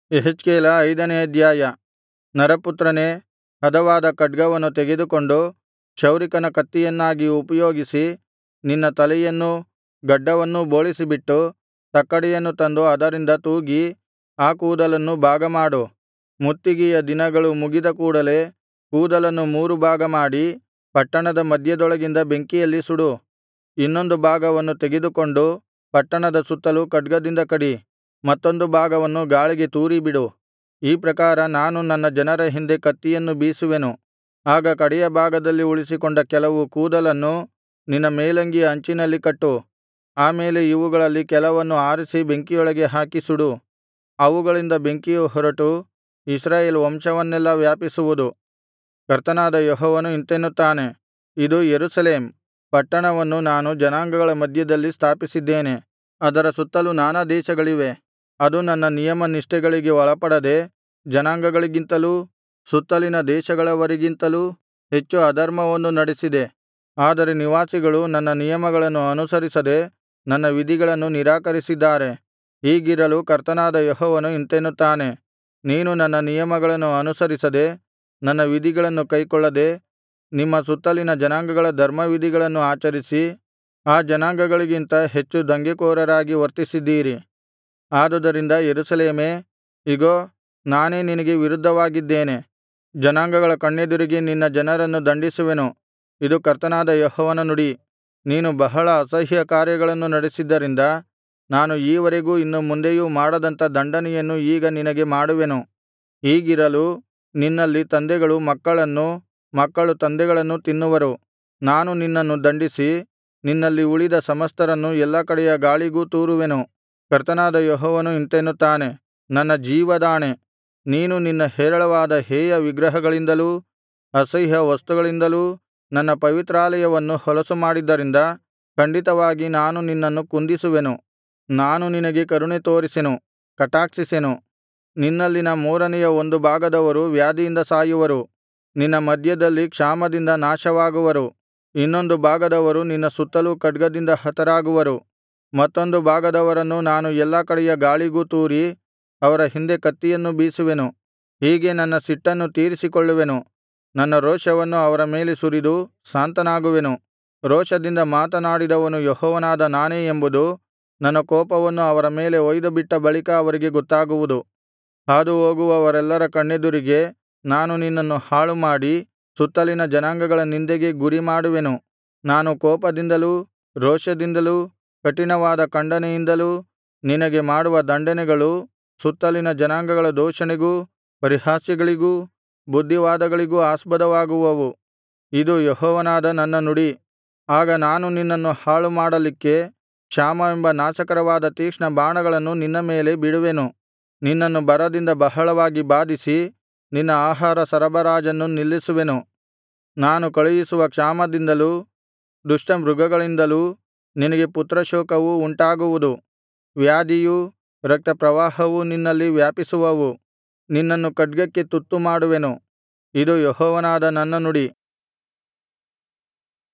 ಯೆಹೆಜ್ಕೇಲ ಐದನೇ ಅಧ್ಯಾಯ ನರಪುತ್ರನೇ ಹದವಾದ ಖಡ್ಗವನ್ನು ತೆಗೆದುಕೊಂಡು ಕ್ಷೌರಿಕನ ಕತ್ತಿಯನ್ನಾಗಿ ಉಪಯೋಗಿಸಿ ನಿನ್ನ ತಲೆಯನ್ನೂ ಗಡ್ಡವನ್ನೂ ಬೋಳಿಸಿಬಿಟ್ಟು ತಕ್ಕಡಿಯನ್ನು ತಂದು ಅದರಿಂದ ತೂಗಿ ಆ ಕೂದಲನ್ನು ಭಾಗಮಾಡು ಮುತ್ತಿಗೆಯ ದಿನಗಳು ಮುಗಿದ ಕೂಡಲೆ ಕೂದಲನ್ನು ಮೂರು ಭಾಗಮಾಡಿ ಪಟ್ಟಣದ ಮಧ್ಯದೊಳಗಿಂದ ಬೆಂಕಿಯಲ್ಲಿ ಸುಡು ಇನ್ನೊಂದು ಭಾಗವನ್ನು ತೆಗೆದುಕೊಂಡು ಪಟ್ಟಣದ ಸುತ್ತಲು ಖಡ್ಗದಿಂದ ಕಡಿ ಮತ್ತೊಂದು ಭಾಗವನ್ನು ಗಾಳಿಗೆ ತೂರಿಬಿಡು ಈ ಪ್ರಕಾರ ನಾನು ನನ್ನ ಜನರ ಹಿಂದೆ ಕತ್ತಿಯನ್ನು ಬೀಸುವೆನು ಆಗ ಕಡೆಯ ಭಾಗದಲ್ಲಿ ಉಳಿಸಿಕೊಂಡ ಕೆಲವು ಕೂದಲನ್ನು ನಿನ್ನ ಮೇಲಂಗಿಯ ಅಂಚಿನಲ್ಲಿ ಕಟ್ಟು ಆ ಮೇಲೆ ಇವುಗಳಲ್ಲಿ ಕೆಲವನ್ನು ಆರಿಸಿ ಬೆಂಕಿಯೊಳಗೆ ಹಾಕಿ ಸುಡು ಅವುಗಳಿಂದ ಬೆಂಕಿಯು ಹೊರಟು ಇಸ್ರಾಯೇಲ್ ವಂಶವನ್ನೆಲ್ಲಾ ವ್ಯಾಪಿಸುವುದು ಕರ್ತನಾದ ಯೆಹೋವನು ಇಂತೆನ್ನುತ್ತಾನೆ ಇದು ಯೆರೂಸಲೇಮ್ ಪಟ್ಟಣವನ್ನು ನಾನು ಜನಾಂಗಗಳ ಮಧ್ಯದಲ್ಲಿ ಸ್ಥಾಪಿಸಿದ್ದೇನೆ ಅದರ ಸುತ್ತಲು ನಾನಾ ದೇಶಗಳಿವೆ ಅದು ನನ್ನ ನಿಯಮ ನಿಷ್ಠೆಗಳಿಗೆ ಒಳಪಡದೆ ಜನಾಂಗಗಳಿಗಿಂತಲೂ ಸುತ್ತಲಿನ ದೇಶಗಳವರಿಗಿಂತಲೂ ಹೆಚ್ಚು ಅಧರ್ಮವನ್ನು ನಡೆಸಿದೆ ಆದರೆ ನಿವಾಸಿಗಳು ನನ್ನ ನಿಯಮಗಳನ್ನು ಅನುಸರಿಸದೆ ನನ್ನ ವಿಧಿಗಳನ್ನು ನಿರಾಕರಿಸಿದ್ದಾರೆ ಹೀಗಿರಲು ಕರ್ತನಾದ ಯೆಹೋವನು ಇಂತೆನ್ನುತ್ತಾನೆ ನೀನು ನನ್ನ ನಿಯಮಗಳನ್ನು ಅನುಸರಿಸದೆ ನನ್ನ ವಿಧಿಗಳನ್ನು ಕೈಕೊಳ್ಳದೆ ನಿಮ್ಮ ಸುತ್ತಲಿನ ಜನಾಂಗಗಳ ಧರ್ಮವಿಧಿಗಳನ್ನು ಆಚರಿಸಿ ಆ ಜನಾಂಗಗಳಿಗಿಂತ ಹೆಚ್ಚು ದಂಗೆಕೋರರಾಗಿ ವರ್ತಿಸಿದ್ದೀರಿ ಆದುದರಿಂದ ಯೆರೂಸಲೇಮೇ ಇಗೋ ನಾನೇ ನಿನಗೆ ವಿರುದ್ಧವಾಗಿದ್ದೇನೆ ಜನಾಂಗಗಳ ಕಣ್ಣೆದುರಿಗೆ ನಿನ್ನ ಜನರನ್ನು ದಂಡಿಸುವೆನು ಇದು ಕರ್ತನಾದ ಯೆಹೋವನ ನುಡಿ ನೀನು ಬಹಳ ಅಸಹ್ಯ ಕಾರ್ಯಗಳನ್ನು ನಡೆಸಿದ್ದರಿಂದ ನಾನು ಈವರೆಗೂ ಇನ್ನು ಮುಂದೆಯೂ ಮಾಡದಂಥ ದಂಡನೆಯನ್ನು ಈಗ ನಿನಗೆ ಮಾಡುವೆನು ಹೀಗಿರಲು ನಿನ್ನಲ್ಲಿ ತಂದೆಗಳು ಮಕ್ಕಳನ್ನು ಮಕ್ಕಳು ತಂದೆಗಳನ್ನು ತಿನ್ನುವರು ನಾನು ನಿನ್ನನ್ನು ದಂಡಿಸಿ ನಿನ್ನಲ್ಲಿ ಉಳಿದ ಸಮಸ್ತರನ್ನು ಎಲ್ಲಾ ಕಡೆಯ ಗಾಳಿಗೂ ತೂರುವೆನು ಕರ್ತನಾದ ಯೆಹೋವನು ಇಂತೆನ್ನುತ್ತಾನೆ ನನ್ನ ಜೀವದಾಣೆ ನೀನು ನಿನ್ನ ಹೇರಳವಾದ ಹೇಯ ವಿಗ್ರಹಗಳಿಂದಲೂ ಅಸಹ್ಯ ವಸ್ತುಗಳಿಂದಲೂ ನನ್ನ ಪವಿತ್ರಾಲಯವನ್ನು ಹೊಲಸು ಮಾಡಿದ್ದರಿಂದ ಖಂಡಿತವಾಗಿ ನಾನು ನಿನ್ನನ್ನು ಕುಂದಿಸುವೆನು ನಾನು ನಿನಗೆ ಕರುಣೆ ತೋರಿಸೆನು ಕಟಾಕ್ಷಿಸೆನು ನಿನ್ನಲ್ಲಿನ ಮೂರನೆಯ ಒಂದು ಭಾಗದವರು ವ್ಯಾಧಿಯಿಂದ ಸಾಯುವರು ನಿನ್ನ ಮಧ್ಯದಲ್ಲಿ ಕ್ಷಾಮದಿಂದ ನಾಶವಾಗುವರು ಇನ್ನೊಂದು ಭಾಗದವರು ನಿನ್ನ ಸುತ್ತಲೂ ಖಡ್ಗದಿಂದ ಹತರಾಗುವರು ಮತ್ತೊಂದು ಭಾಗದವರನ್ನು ನಾನು ಎಲ್ಲಾ ಕಡೆಯ ಗಾಳಿಗೂ ತೂರಿ ಅವರ ಹಿಂದೆ ಕತ್ತಿಯನ್ನು ಬೀಸುವೆನು ಹೀಗೆ ನನ್ನ ಸಿಟ್ಟನ್ನು ತೀರಿಸಿಕೊಳ್ಳುವೆನು ನನ್ನ ರೋಷವನ್ನು ಅವರ ಮೇಲೆ ಸುರಿದು ಶಾಂತನಾಗುವೆನು ರೋಷದಿಂದ ಮಾತನಾಡಿದವನು ಯೆಹೋವನಾದ ನಾನೇ ಎಂಬುದು ನನ್ನ ಕೋಪವನ್ನು ಅವರ ಮೇಲೆ ಒಯ್ದುಬಿಟ್ಟ ಬಳಿಕ ಅವರಿಗೆ ಗೊತ್ತಾಗುವುದು ಹಾದುಹೋಗುವವರೆಲ್ಲರ ಕಣ್ಣೆದುರಿಗೆ ನಾನು ನಿನ್ನನ್ನು ಹಾಳುಮಾಡಿ ಸುತ್ತಲಿನ ಜನಾಂಗಗಳ ನಿಂದೆಗೆ ಗುರಿಮಾಡುವೆನು ನಾನು ಕೋಪದಿಂದಲೂ ರೋಷದಿಂದಲೂ ಕಠಿಣವಾದ ಖಂಡನೆಯಿಂದಲೂ ನಿನಗೆ ಮಾಡುವ ದಂಡನೆಗಳು ಸುತ್ತಲಿನ ಜನಾಂಗಗಳ ದೂಷಣೆಗೂ ಪರಿಹಾಸ್ಯಗಳಿಗೂ ಬುದ್ಧಿವಾದಗಳಿಗೂ ಆಸ್ಪದವಾಗುವವು ಇದು ಯೆಹೋವನಾದ ನನ್ನ ನುಡಿ ಆಗ ನಾನು ನಿನ್ನನ್ನು ಹಾಳುಮಾಡಲಿಕ್ಕೆ ಕ್ಷಾಮವೆಂಬ ನಾಶಕರವಾದ ತೀಕ್ಷ್ಣ ಬಾಣಗಳನ್ನು ನಿನ್ನ ಮೇಲೆ ಬಿಡುವೆನು ನಿನ್ನನ್ನು ಬರದಿಂದ ಬಹಳವಾಗಿ ಬಾಧಿಸಿ ನಿನ್ನ ಆಹಾರ ಸರಬರಾಜನ್ನು ನಿಲ್ಲಿಸುವೆನು ನಾನು ಕಳುಹಿಸುವ ಕ್ಷಾಮದಿಂದಲೂ ದುಷ್ಟಮೃಗಗಳಿಂದಲೂ ನಿನಗೆ ಪುತ್ರಶೋಕವು ಉಂಟಾಗುವುದು ವ್ಯಾಧಿಯೂ ರಕ್ತಪ್ರವಾಹವೂ ನಿನ್ನಲ್ಲಿ ವ್ಯಾಪಿಸುವವು ನಿನ್ನನ್ನು ಖಡ್ಗಕ್ಕೆ ತುತ್ತುಮಾಡುವೆನು ಇದು ಯೆಹೋವನಾದ ನನ್ನ ನುಡಿ